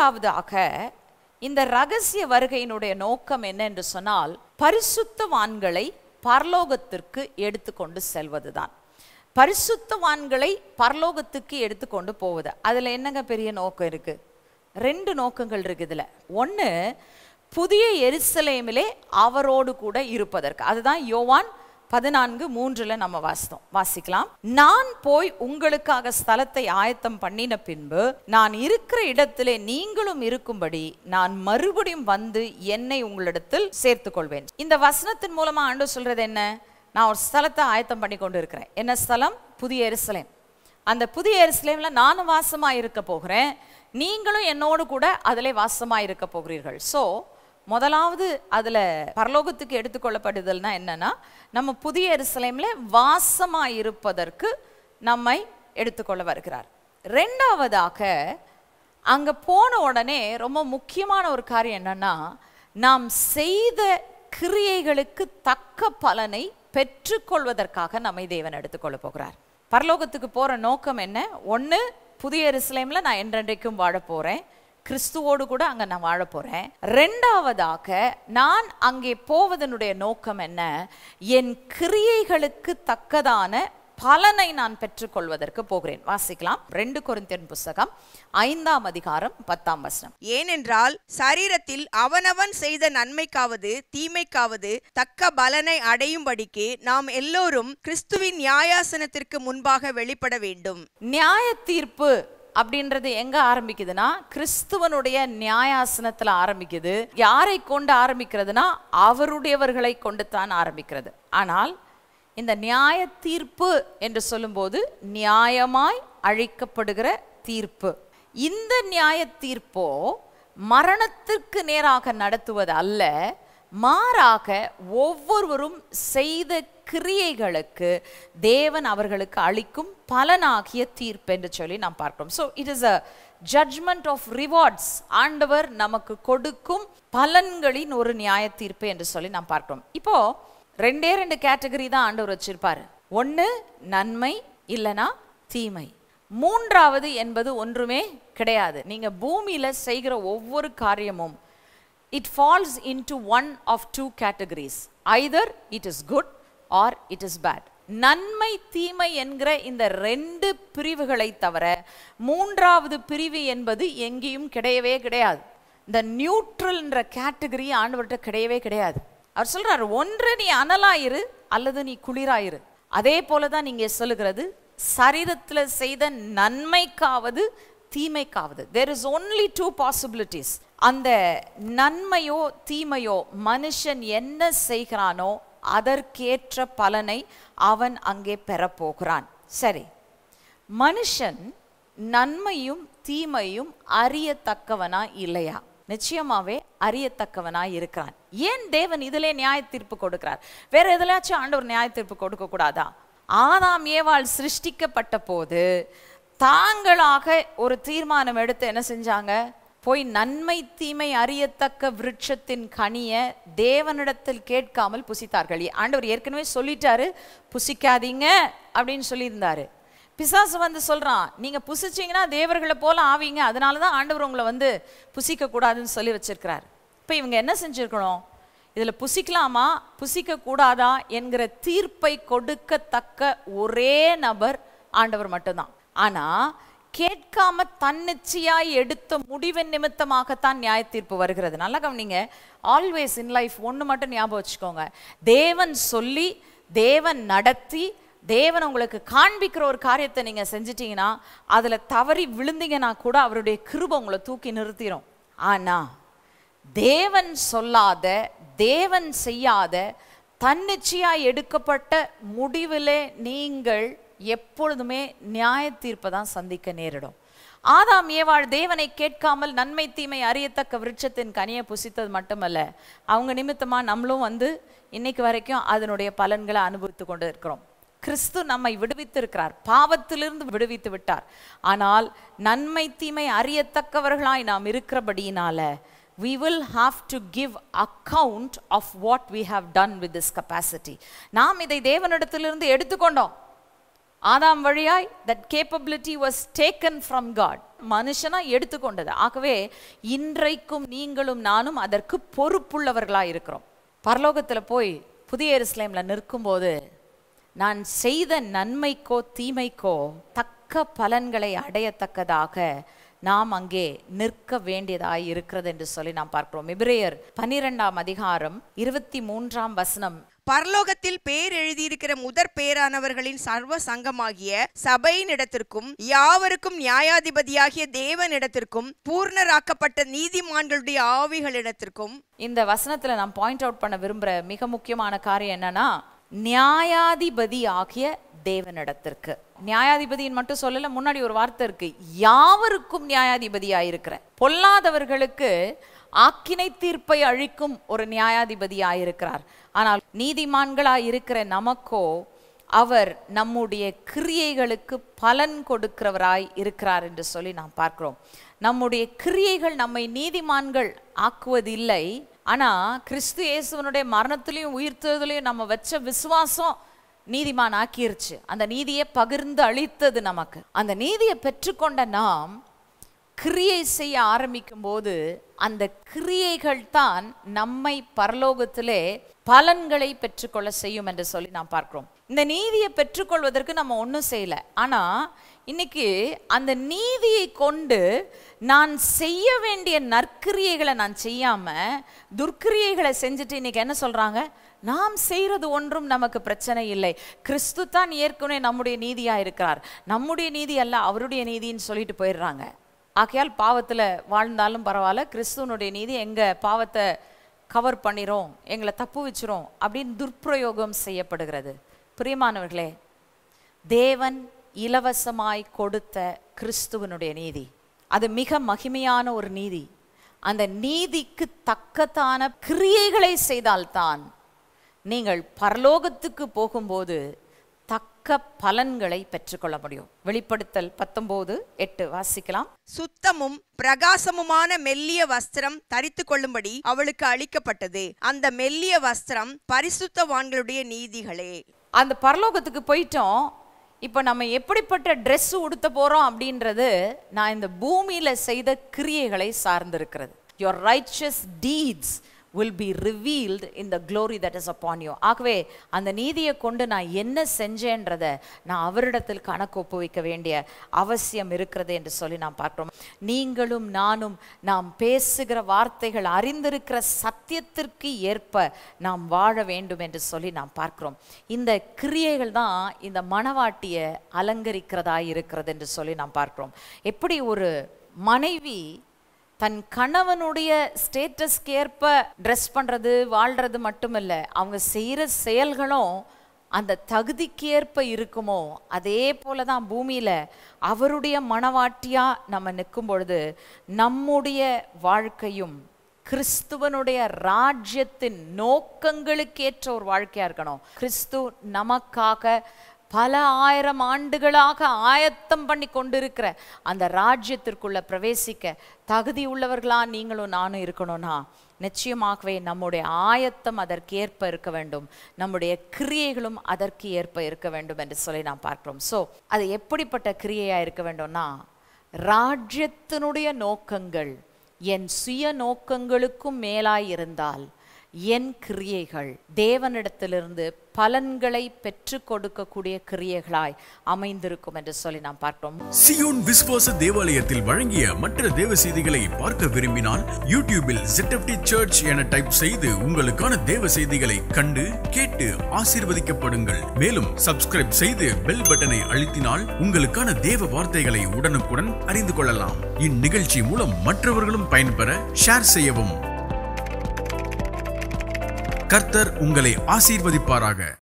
மூன்றாவதாக இந்த ரகசிய வருகையினுடைய நோக்கம் என்ன என்று சொன்னால் பரிசுத்தவான்களை பரலோகத்திற்கு எடுத்துக்கொண்டு செல்வதுதான் பரிசுத்தவான்களை பரலோகத்துக்கு எடுத்துக்கொண்டு போவது அதுல என்னங்க பெரிய நோக்கம் இருக்கு ரெண்டு நோக்கங்கள் இருக்கு இதுல ஒண்ணு புதிய எருசலேமிலே அவரோடு கூட இருப்பதற்கு அதுதான் யோவான் பதினான்கு மூன்றுல நம்ம வாசித்தோம் வாசிக்கலாம் நான் போய் உங்களுக்காக ஸ்தலத்தை ஆயத்தம் பண்ணின பின்பு நான் இருக்கிற இடத்திலே நீங்களும் இருக்கும்படி நான் மறுபடியும் வந்து என்னை உங்களிடத்தில் சேர்த்துக் கொள்வேன் இந்த வசனத்தின் மூலமா ஆண்டு சொல்றது என்ன நான் ஒரு ஸ்தலத்தை ஆயத்தம் பண்ணி கொண்டு இருக்கிறேன் என்ன ஸ்தலம் புதிய எருசலேம் அந்த புதிய எருசலேம்ல நானும் வாசமா இருக்க போகிறேன் நீங்களும் என்னோடு கூட அதிலே வாசமா இருக்க போகிறீர்கள் ஸோ முதலாவது அதுல பரலோகத்துக்கு எடுத்துக்கொள்ளப்படுதல்னா என்னன்னா நம்ம புதிய எருசலேம்ல வாசமா இருப்பதற்கு நம்மை எடுத்துக்கொள்ள வருகிறார் ரெண்டாவதாக அங்க போன உடனே ரொம்ப முக்கியமான ஒரு காரியம் என்னன்னா நாம் செய்த கிரியைகளுக்கு தக்க பலனை பெற்றுக்கொள்வதற்காக நம்மை தேவன் எடுத்துக்கொள்ள போகிறார் பரலோகத்துக்கு போற நோக்கம் என்ன ஒண்ணு புதிய எருசலேம்ல நான் என்றென்றைக்கும் வாழ போறேன் கிறிஸ்துவோடு கூட அங்க நான் வாழ போறேன் ரெண்டாவதாக நான் அங்கே போவதனுடைய நோக்கம் என்ன என் கிரியைகளுக்கு தக்கதான பலனை நான் பெற்றுக்கொள்வதற்கு போகிறேன் வாசிக்கலாம் ரெண்டு கொரிந்தியன் புஸ்தகம் ஐந்தாம் அதிகாரம் பத்தாம் வசனம் ஏனென்றால் சரீரத்தில் அவனவன் செய்த நன்மைக்காவது தீமைக்காவது தக்க பலனை அடையும்படிக்கு நாம் எல்லோரும் கிறிஸ்துவின் நியாயாசனத்திற்கு முன்பாக வெளிப்பட வேண்டும் நியாய தீர்ப்பு அப்படின்றது எங்க ஆரம்பிக்குதுன்னா கிறிஸ்துவனுடைய நியாயாசனத்துல ஆரம்பிக்குது யாரை கொண்டு ஆரம்பிக்கிறதுனா அவருடையவர்களை கொண்டு தான் ஆரம்பிக்கிறது ஆனால் இந்த நியாய தீர்ப்பு என்று சொல்லும்போது நியாயமாய் அழிக்கப்படுகிற தீர்ப்பு இந்த நியாய தீர்ப்போ மரணத்திற்கு நேராக நடத்துவது அல்ல மாறாக ஒவ்வொருவரும் செய்த கிரியைகளுக்கு தேவன் அவர்களுக்கு அளிக்கும் பலனாகிய தீர்ப்பு என்று சொல்லி நாம் பார்க்கிறோம் so it is a judgment of rewards ஆண்டவர் நமக்கு கொடுக்கும் பலன்களின் ஒரு நியாய தீர்ப்பு என்று சொல்லி நாம் பார்க்கிறோம் இப்போ ரெண்டே ரெண்டு கேட்டகரி தான் ஆண்டவர் வச்சிருப்பாரு ஒன்று நன்மை இல்லனா தீமை மூன்றாவது என்பது ஒன்றுமே கிடையாது நீங்க பூமியில செய்கிற ஒவ்வொரு காரியமும் it falls into one of two categories either it is good or it is bad நன்மை தீமை என்கிற இந்த ரெண்டு பிரிவுகளை தவிர மூன்றாவது பிரிவு என்பது எங்கேயும் கிடையவே கிடையாது இந்த நியூட்ரல்ன்ற கேட்டகரி ஆண்டவர்கிட்ட கிடையவே கிடையாது அவர் சொல்றாரு ஒன்று நீ அனலாயிரு அல்லது நீ குளிராயிரு அதே போலதான் நீங்க சொல்லுகிறது சரீரத்துல செய்த நன்மைக்காவது தீமைக்காவது there is only two possibilities அந்த நன்மையோ தீமையோ மனுஷன் என்ன செய்கிறானோ அதற்கேற்ற பலனை அவன் அங்கே பெறப்போகிறான் சரி மனுஷன் நன்மையும் தீமையும் அறியத்தக்கவனா இல்லையா நிச்சயமாவே அறியத்தக்கவனா இருக்கிறான் ஏன் தேவன் இதிலே நியாய தீர்ப்பு கொடுக்கிறார் வேற எதுலாச்சும் ஆண்டவர் நியாய தீர்ப்பு கொடுக்க கூடாதா ஆதாம் ஏவாள் சிருஷ்டிக்கப்பட்ட போது தாங்களாக ஒரு தீர்மானம் எடுத்து என்ன செஞ்சாங்க போய் நன்மை தீமை அறியத்தக்க விருட்சத்தின் கனிய தேவனிடத்தில் கேட்காமல் புசித்தார்கள் ஆண்டவர் ஏற்கனவே சொல்லிட்டாரு புசிக்காதீங்க அப்படின்னு சொல்லியிருந்தாரு பிசாசு வந்து சொல்றான் நீங்க புசிச்சீங்கன்னா தேவர்களை போல ஆவீங்க அதனால தான் ஆண்டவர் உங்களை வந்து புசிக்க கூடாதுன்னு சொல்லி வச்சிருக்கிறார் இப்போ இவங்க என்ன செஞ்சிருக்கணும் இதுல புசிக்கலாமா புசிக்க கூடாதா என்கிற தீர்ப்பை கொடுக்கத்தக்க ஒரே நபர் ஆண்டவர் மட்டும்தான் ஆனா கேட்காம தன்னிச்சையாய் எடுத்த முடிவின் நிமித்தமாகத்தான் நியாய தீர்ப்பு வருகிறது நல்லா கவனிங்க ஆல்வேஸ் இன் லைஃப் ஒன்று மட்டும் ஞாபகம் வச்சுக்கோங்க தேவன் சொல்லி தேவன் நடத்தி தேவன் உங்களுக்கு காண்பிக்கிற ஒரு காரியத்தை நீங்க செஞ்சிட்டீங்கன்னா அதுல தவறி விழுந்தீங்கன்னா கூட அவருடைய கிருபை உங்களை தூக்கி நிறுத்திடும் ஆனா தேவன் சொல்லாத தேவன் செய்யாத தன்னிச்சையாய் எடுக்கப்பட்ட முடிவிலே நீங்கள் எப்பொழுதுமே நியாய தீர்ப்பை தான் சந்திக்க நேரிடும் ஆதாம் ஏவாள் தேவனை கேட்காமல் நன்மை தீமை அறியத்தக்க விருட்சத்தின் கனியை புசித்தது மட்டுமல்ல அவங்க நிமித்தமா நம்மளும் வந்து இன்னைக்கு வரைக்கும் அதனுடைய பலன்களை அனுபவித்து கொண்டு இருக்கிறோம் கிறிஸ்து நம்மை விடுவித்திருக்கிறார் பாவத்திலிருந்து விடுவித்து விட்டார் ஆனால் நன்மை தீமை அறியத்தக்கவர்களாய் நாம் இருக்கிறபடியினால we will have to give account of what we have done with this capacity நாம் இதை தேவனிடத்திலிருந்து எடுத்துக்கொண்டோம் ஆதாம் வழியாய் that capability was taken from God மனுஷனா எடுத்துக்கொண்டது ஆகவே இன்றைக்கும் நீங்களும் நானும் அதற்கு பொறுப்புள்ளவர்களாக இருக்கிறோம் பரலோகத்தில் போய் புதிய எருசலேம்ல நிற்கும்போது நான் செய்த நன்மைக்கோ தீமைக்கோ தக்க பலன்களை அடையத்தக்கதாக நாம் அங்கே நிற்க வேண்டியதாய் இருக்கிறது என்று சொல்லி நாம் பார்க்கிறோம் எபிரேயர் பனிரெண்டாம் அதிகாரம் இருபத்தி மூன்றாம் வசனம் பரலோகத்தில் பேர் எழுதியிருக்கிற முதற் பேரானவர்களின் சர்வ சங்கமாகிய சபையினிடத்திற்கும் யாவருக்கும் நியாயாதிபதியாகிய தேவனிடத்திற்கும் பூர்ணராக்கப்பட்ட நீதிமான்களுடைய ஆவிகளிடத்திற்கும் இந்த வசனத்துல நான் பாயிண்ட் அவுட் பண்ண விரும்புற மிக முக்கியமான காரியம் என்னன்னா நியாயாதிபதி ஆகிய தேவனிடத்திற்கு நியாயாதிபதியின் மட்டும் சொல்லல முன்னாடி ஒரு வார்த்தை இருக்கு யாவருக்கும் நியாயாதிபதியா இருக்கிற பொல்லாதவர்களுக்கு ஆக்கினை தீர்ப்பை அழிக்கும் ஒரு நியாயாதிபதியா இருக்கிறார் ஆனால் நீதிமான்களா இருக்கிற நமக்கோ அவர் நம்முடைய கிரியைகளுக்கு பலன் கொடுக்கிறவராய் இருக்கிறார் என்று சொல்லி நாம் பார்க்கிறோம் நம்முடைய கிரியைகள் நம்மை நீதிமான்கள் ஆக்குவதில்லை ஆனா கிறிஸ்து இயேசுவனுடைய மரணத்திலையும் உயிர்த்ததிலையும் நம்ம வச்ச விசுவாசம் நீதிமான் ஆக்கிருச்சு அந்த நீதியை பகிர்ந்து அளித்தது நமக்கு அந்த நீதியை பெற்றுக்கொண்ட நாம் கிரியை செய்ய ஆரம்பிக்கும் போது அந்த கிரியைகள் தான் நம்மை பரலோகத்திலே பலன்களை பெற்றுக்கொள்ள செய்யும் என்று சொல்லி நாம் பார்க்கிறோம் இந்த நீதியை பெற்றுக்கொள்வதற்கு நம்ம ஒன்றும் செய்யல ஆனா இன்னைக்கு அந்த நீதியை கொண்டு நான் செய்ய வேண்டிய நற்கிரியைகளை நான் செய்யாம துர்க்கிரியைகளை செஞ்சுட்டு இன்னைக்கு என்ன சொல்றாங்க நாம் செய்யறது ஒன்றும் நமக்கு பிரச்சனை இல்லை கிறிஸ்து தான் ஏற்கனவே நம்முடைய நீதியா இருக்கிறார் நம்முடைய நீதி அல்ல அவருடைய நீதின்னு சொல்லிட்டு போயிடுறாங்க ஆகையால் பாவத்துல வாழ்ந்தாலும் பரவாயில்ல கிறிஸ்துவனுடைய நீதி எங்க பாவத்தை கவர் பண்ணிரும் எங்களை தப்பு வச்சிரும் அப்படின்னு துர்ப்பிரயோகம் செய்யப்படுகிறது பிரியமானவர்களே தேவன் இலவசமாய் கொடுத்த கிறிஸ்துவனுடைய நீதி அது மிக மகிமையான ஒரு நீதி அந்த நீதிக்கு தக்கத்தான கிரியைகளை செய்தால்தான் நீங்கள் பரலோகத்துக்கு போகும்போது தக்க பலன்களை பெற்றுக்கொள்ள முடியும் வெளிப்படுத்தல் பத்தொன்பது எட்டு வாசிக்கலாம் சுத்தமும் பிரகாசமுமான மெல்லிய வஸ்திரம் தரித்து கொள்ளும்படி அவளுக்கு அளிக்கப்பட்டது அந்த மெல்லிய வஸ்திரம் பரிசுத்தவான்களுடைய நீதிகளே அந்த பரலோகத்துக்கு போயிட்டோம் இப்போ நம்ம எப்படிப்பட்ட ட்ரெஸ் உடுத்த போறோம் அப்படின்றது நான் இந்த பூமியில செய்த கிரியைகளை சார்ந்திருக்கிறது your righteous deeds will be revealed in the glory that is upon you ஆகவே அந்த நீதியை கொண்டு நான் என்ன செஞ்சேன்றதை நான் அவரிடத்தில் கணக்கு ஒப்புவிக்க வேண்டிய அவசியம் இருக்கிறது என்று சொல்லி நாம் பார்க்கிறோம் நீங்களும் நானும் நாம் பேசுகிற வார்த்தைகள் அறிந்திருக்கிற சத்தியத்திற்கு ஏற்ப நாம் வாழ வேண்டும் என்று சொல்லி நாம் பார்க்கிறோம் இந்த கிரியைகள் தான் இந்த மணவாட்டியை அலங்கரிக்கிறதா இருக்கிறது என்று சொல்லி நாம் பார்க்கிறோம் எப்படி ஒரு மனைவி தன் கணவனுடைய ஸ்டேட்டஸ்க்கு ஏற்ப ட்ரெஸ் பண்ணுறது வாழ்கிறது மட்டுமல்ல அவங்க செய்கிற செயல்களும் அந்த தகுதிக்கு ஏற்ப இருக்குமோ அதே போல தான் பூமியில் அவருடைய மனவாட்டியாக நம்ம நிற்கும் பொழுது நம்முடைய வாழ்க்கையும் கிறிஸ்துவனுடைய ராஜ்யத்தின் நோக்கங்களுக்கேற்ற ஒரு வாழ்க்கையா இருக்கணும் கிறிஸ்து நமக்காக பல ஆயிரம் ஆண்டுகளாக ஆயத்தம் பண்ணி கொண்டிருக்கிற அந்த ராஜ்யத்திற்குள்ள பிரவேசிக்க தகுதி உள்ளவர்களா நீங்களும் நானும் இருக்கணும்னா நிச்சயமாகவே நம்முடைய ஆயத்தம் அதற்கேற்ப இருக்க வேண்டும் நம்முடைய கிரியைகளும் அதற்கு ஏற்ப இருக்க வேண்டும் என்று சொல்லி நாம் பார்க்கிறோம் ஸோ அது எப்படிப்பட்ட கிரியையா இருக்க வேண்டும்னா ராஜ்யத்தினுடைய நோக்கங்கள் என் சுய நோக்கங்களுக்கும் மேலாய் இருந்தால் என் கிரியைகள் தேவனிடத்திலிருந்து பலன்களை பெற்று கொடுக்கக்கூடிய கிரியைகளாய் அமைந்திருக்கும் என்று சொல்லி நாம் பார்க்கிறோம் சியோன் விஸ்வாச தேவாலயத்தில் வழங்கிய மற்ற தேவ செய்திகளை பார்க்க விரும்பினால் யூடியூபில் ZFT சர்ச் என டைப் செய்து உங்களுக்கான தேவ செய்திகளை கண்டு கேட்டு ஆசீர்வதிக்கப்படுங்கள் மேலும் சப்ஸ்கிரைப் செய்து பெல் பட்டனை அழுத்தினால் உங்களுக்கான தேவ வார்த்தைகளை உடனுக்குடன் அறிந்து கொள்ளலாம் இந்நிகழ்ச்சி மூலம் மற்றவர்களும் பயன்பெற ஷேர் செய்யவும் கர்த்தர் உங்களை ஆசீர்வதிப்பாராக